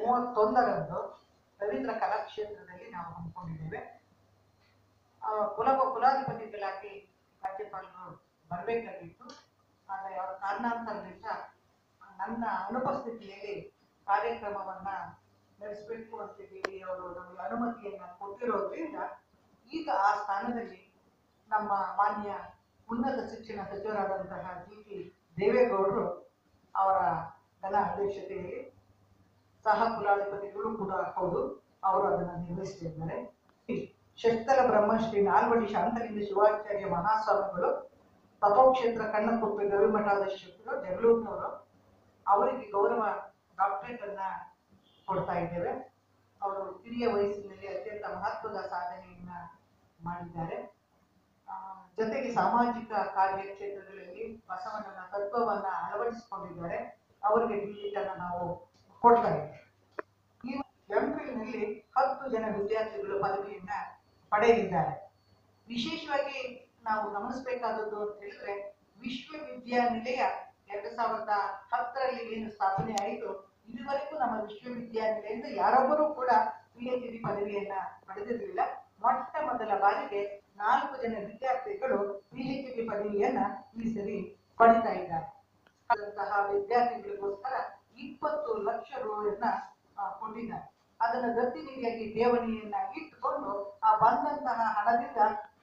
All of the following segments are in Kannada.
ಮೂವತ್ತೊಂದರಂದು ರವೀಂದ್ರ ಕಲಾಕ್ಷೇತ್ರದಲ್ಲಿ ನಾವು ಹಮ್ಮಿಕೊಂಡಿದ್ದೇವೆ ಆ, ಕುಲ ಕುಲಾಧಿಪತಿಗಳಾಗಿ ರಾಜ್ಯಪಾಲರು ಬರಬೇಕಾಗಿತ್ತು ಆದರೆ ಅವರ ಕಾರಣಾಂತರದಿಂದ ನನ್ನ ಅನುಪಸ್ಥಿತಿಯಲ್ಲಿ ಕಾರ್ಯಕ್ರಮವನ್ನ ನಡೆಸಬೇಕು ಅಂತ ಹೇಳಿ ಅವರು ನಮಗೆ ಅನುಮತಿಯನ್ನ ಕೊಟ್ಟಿರೋದ್ರಿಂದ ಈಗ ಆ ಸ್ಥಾನದಲ್ಲಿ ನಮ್ಮ ಮಾನ್ಯ ಉನ್ನತ ಶಿಕ್ಷಣ ಸಚಿವರಾದಂತಹ ಜಿ ಟಿ ದೇವೇಗೌಡರು ಅವರ ಘನ ಅಧ್ಯಕ್ಷತೆಯಲ್ಲಿ ಸಹ ಕುಲಾಧಿಪತಿಗಳು ಕೂಡ ಹೌದು ಅವರು ಅದನ್ನು ನಿರ್ವಹಿಸ್ತಿದ್ದಾರೆ ಶಸ್ತಲ ಬ್ರಹ್ಮಶ್ರೀ ನಾಲ್ವಡಿ ಶಾಂತಲಿಂಗ ಶಿವಾಚಾರ್ಯ ಮಹಾಸ್ವಾಮಿಗಳು ತಪೋಕ್ಷೇತ್ರ ಕಣ್ಣಕುಪ್ಪೆ ಗವಿಮಠಾಧೀಶರು ಜಗಳೂರಿನವರು ಅವರಿಗೆ ಗೌರವ ಡಾಕ್ಟರೇಟ್ ಅನ್ನ ಕೊಡ್ತಾ ಇದ್ದೇವೆ ಅವರು ಕಿರಿಯ ವಯಸ್ಸಿನಲ್ಲಿ ಅತ್ಯಂತ ಮಹತ್ವದ ಸಾಧನೆಯನ್ನ ಮಾಡಿದ್ದಾರೆ ಆ, ಜೊತೆಗೆ ಸಾಮಾಜಿಕ ಕಾರ್ಯ ಕ್ಷೇತ್ರಗಳಲ್ಲಿ ಬಸವಣ್ಣನ ತತ್ವವನ್ನ ಅಳವಡಿಸಿಕೊಂಡಿದ್ದಾರೆ ಅವರಿಗೆ ಡಿಲೀಟ್ ಅನ್ನ ನಾವು ಕೊಡ್ತಾ ಇದ್ದೇವೆ ಈ ಎಂಟ್ರಿನಲ್ಲಿ ಹತ್ತು ಜನ ವಿದ್ಯಾರ್ಥಿಗಳು ಪದವಿಯನ್ನ ಪಡೆಯಲಿದ್ದಾರೆ ವಿಶೇಷವಾಗಿ ನಾವು ಗಮನಿಸಬೇಕಾದದ್ದು ಅಂತ ಹೇಳಿದ್ರೆ ವಿಶ್ವವಿದ್ಯಾನಿಲಯ ಎರಡ್ ಸಾವಿರದ ಹತ್ತರಲ್ಲಿ ಏನು ಸ್ಥಾಪನೆ ಆಯಿತು ಇದುವರೆಗೂ ನಮ್ಮ ವಿಶ್ವವಿದ್ಯಾನಿಲಯದಿಂದ ಯಾರೊಬ್ಬರೂ ಕೂಡ ಪಿ ಎಚ್ ಡಿ ಪದವಿಯನ್ನ ಪಡೆದಿರಲಿಲ್ಲ ಮೊಟ್ಟ ಮೊದಲ ಬಾರಿಗೆ ನಾಲ್ಕು ಜನ ವಿದ್ಯಾರ್ಥಿಗಳು ಪಿ ಎಚ್ ಡಿ ಪದವಿಯನ್ನ ಈ ಸರಿ ಪಡಿತಾ ಇದ್ದಾರೆ ಅಂತಹ ವಿದ್ಯಾರ್ಥಿಗಳಿಗೋಸ್ಕರ ಇಪ್ಪತ್ತು ಲಕ್ಷ ರೂಯನ್ನ ಆ, ಕೊಟ್ಟಿದ್ದಾರೆ ಅದನ್ನು ಗತಿ ನಿಧಿಯಾಗಿ ಠೇವಣಿಯನ್ನ ಇಟ್ಟುಕೊಂಡು ಆ ಬಂದಂತಹ ಹಣದಿಂದ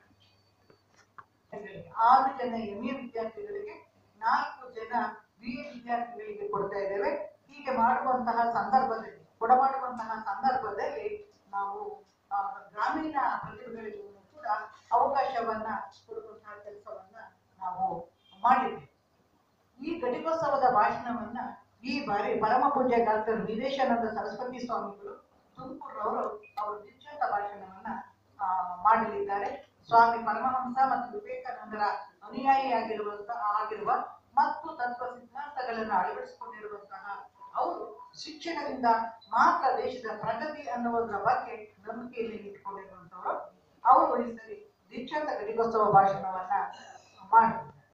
ಆರು ಜನ ಎಂ ಎ ವಿದ್ಯಾರ್ಥಿಗಳಿಗೆ ನಾಲ್ಕು ಜನ ಬಿ ಎ ವಿದ್ಯಾರ್ಥಿಗಳಿಗೆ ಕೊಡ್ತಾ ಇದ್ದೇವೆ ಹೀಗೆ ಮಾಡುವಂತಹ ಸಂದರ್ಭದಲ್ಲಿ ಕೊಡಮಾಡುವಂತಹ ಸಂದರ್ಭದಲ್ಲಿ ನಾವು ಆ, ಗ್ರಾಮೀಣ ಪ್ರತಿಭೆಗಳಿಗೂ ಕೂಡ ಅವಕಾಶವನ್ನ ಕೊಡುವಂತಹ ಕೆಲಸವನ್ನ ನಾವು ಮಾಡಿದ್ದೇವೆ ಈ ಘಟಿಕೋತ್ಸವದ ಭಾಷಣವನ್ನ ಈ ಬಾರಿ ಪರಮ ಪೂಜ್ಯ ಡಾಕ್ಟರ್ ವಿದೇಶಾನಂದ ಸರಸ್ವತಿ ಸ್ವಾಮಿಗಳು ತುಮಕೂರವರು ಅವರು ನಿಶ್ಚಿತ ಭಾಷಣವನ್ನ ಆ, ಮಾಡಲಿದ್ದಾರೆ ಸ್ವಾಮಿ ಪರಮಹಂಸ ಮತ್ತು ವಿವೇಕಾನಂದರ ಅನುಯಾಯಿಯಾಗಿರುವಂತಹ ಆಗಿರುವ ಮತ್ತು ತತ್ವ ಸಿದ್ಧಾಂತಗಳನ್ನು ಅಳವಡಿಸಿಕೊಂಡಿರುವಂತಹ ಅವರು ಶಿಕ್ಷಣದಿಂದ ಮಾತ್ರ ದೇಶದ ಪ್ರಗತಿ ಅನ್ನುವುದರ ಬಗ್ಗೆ ನಂಬಿಕೆಯಲ್ಲಿ ಇಟ್ಟುಕೊಂಡಿರುವಂತವರು ಅವರು ಈ ಸರಿ ದೀಕ್ಷಾಂತ ಘಟಿಕೋತ್ಸವ ಭಾಷಣವನ್ನ ಮಾಡಿದ್ದಾರೆ